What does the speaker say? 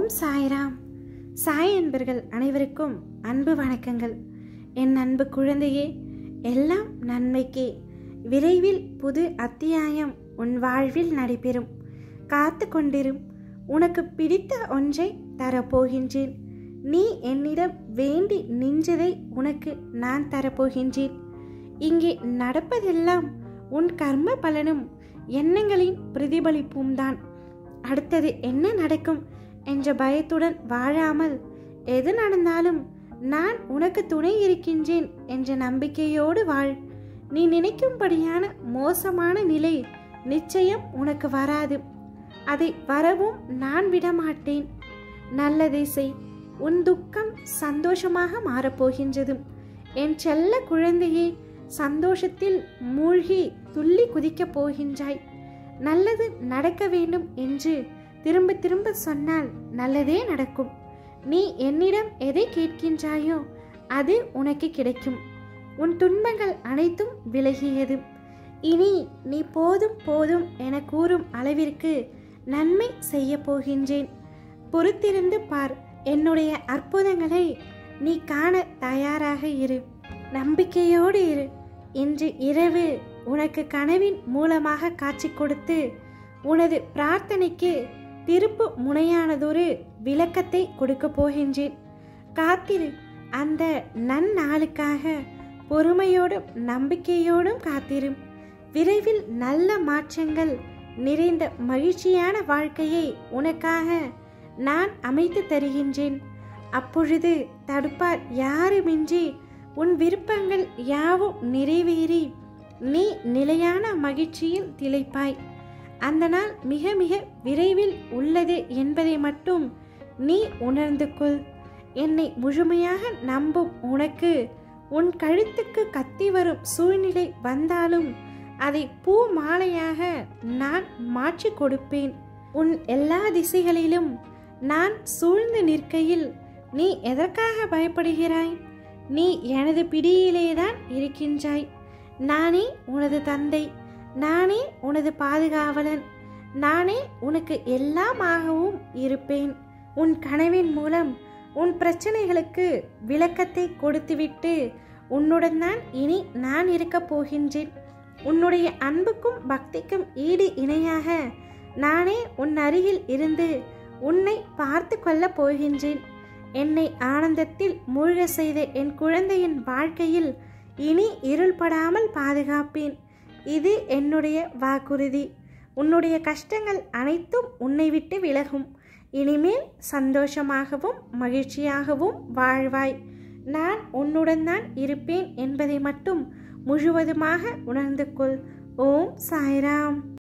ஓம் சாய்ராம் சாய் அன்பர்கள் அனைவருக்கும் அன்பு வணக்கங்கள் என் அன்பு குழந்தையே எல்லாம் நன்மைக்கே விரைவில் புது அத்தியாயம் உன் வாழ்வில் நடைபெறும் காத்து கொண்டிரும் உனக்கு பிடித்த ஒன்றை தரப்போகின்றேன் நீ என்னிடம் வேண்டி நின்றதை உனக்கு நான் தரப்போகின்றேன் இங்கே நடப்பதெல்லாம் உன் கர்ம பலனும் எண்ணங்களின் பிரதிபலிப்பும் தான் அடுத்தது என்ன நடக்கும் என்ற பயத்துடன் வாழாமல் எது நடந்தாலும் நான் உனக்கு துணை இருக்கின்றேன் என்ற நம்பிக்கையோடு வாழ் நீ நினைக்கும்படியான மோசமான நிலை நிச்சயம் உனக்கு வராது அதை வரவும் நான் விடமாட்டேன் நல்லதை செய் உன் துக்கம் சந்தோஷமாக மாறப்போகின்றது என் செல்ல குழந்தையே சந்தோஷத்தில் மூழ்கி துள்ளி குதிக்கப் போகின்றாய் நல்லது நடக்க வேண்டும் என்று திரும்ப திரும்ப சொன்னால் நல்லதே நடக்கும் நீ என்னிடம் எதை கேட்கின்றாயோ அது உனக்கு கிடைக்கும் உன் துன்பங்கள் அனைத்தும் விலகியது இனி நீ போதும் போதும் என கூறும் அளவிற்கு நன்மை செய்ய போகின்றேன் பொறுத்திருந்து பார் என்னுடைய அற்புதங்களை நீ காண தயாராக இரு நம்பிக்கையோடு இரு இன்று இரவு உனக்கு கனவின் மூலமாக காட்சி கொடுத்து உனது பிரார்த்தனைக்கு திருப்பு முனையானதொரு விளக்கத்தை கொடுக்க போகின்றேன் காத்திரு அந்த நன்னாளுக்காக பொறுமையோடும் நம்பிக்கையோடும் காத்திரும் விரைவில் நல்ல மாற்றங்கள் நிறைந்த மகிழ்ச்சியான வாழ்க்கையை உனக்காக நான் அமைத்து தருகின்றேன் அப்பொழுது தடுப்பார் யாருமின்றி உன் விருப்பங்கள் யாவும் நிறைவேறி நீ நிலையான மகிழ்ச்சியில் திளைப்பாய் அந்த நாள் மிக மிக விரைவில் உள்ளது என்பதை மட்டும் நீ உணர்ந்து கொள் என்னை முழுமையாக நம்பும் உனக்கு உன் கழுத்துக்கு கத்தி வரும் சூழ்நிலை வந்தாலும் அதை பூ மாலையாக நான் மாற்றி கொடுப்பேன் உன் எல்லா திசைகளிலும் நான் சூழ்ந்து நிற்கையில் நீ எதற்காக பயப்படுகிறாய் நீ எனது பிடியிலேதான் இருக்கின்றாய் நானே உனது தந்தை நானே உனது பாதுகாவலன் நானே உனக்கு எல்லாமாகவும் இருப்பேன் உன் கனவின் மூலம் உன் பிரச்சனைகளுக்கு விளக்கத்தை கொடுத்துவிட்டு உன்னுடன் தான் இனி நான் இருக்கப் போகின்றேன் உன்னுடைய அன்புக்கும் பக்திக்கும் ஈடு இணையாக நானே உன் அருகில் இருந்து உன்னை பார்த்து கொள்ளப் போகின்றேன் என்னை ஆனந்தத்தில் மூழ்க செய்த என் குழந்தையின் வாழ்க்கையில் இனி இருள்படாமல் பாதுகாப்பேன் இது என்னுடைய வாக்குறுதி உன்னுடைய கஷ்டங்கள் அனைத்தும் உன்னை விட்டு விலகும் இனிமேல் சந்தோஷமாகவும் மகிழ்ச்சியாகவும் வாழ்வாய் நான் உன்னுடன் தான் இருப்பேன் என்பதை மட்டும் முழுவதுமாக உணர்ந்து கொள் ஓம் சாய்ராம்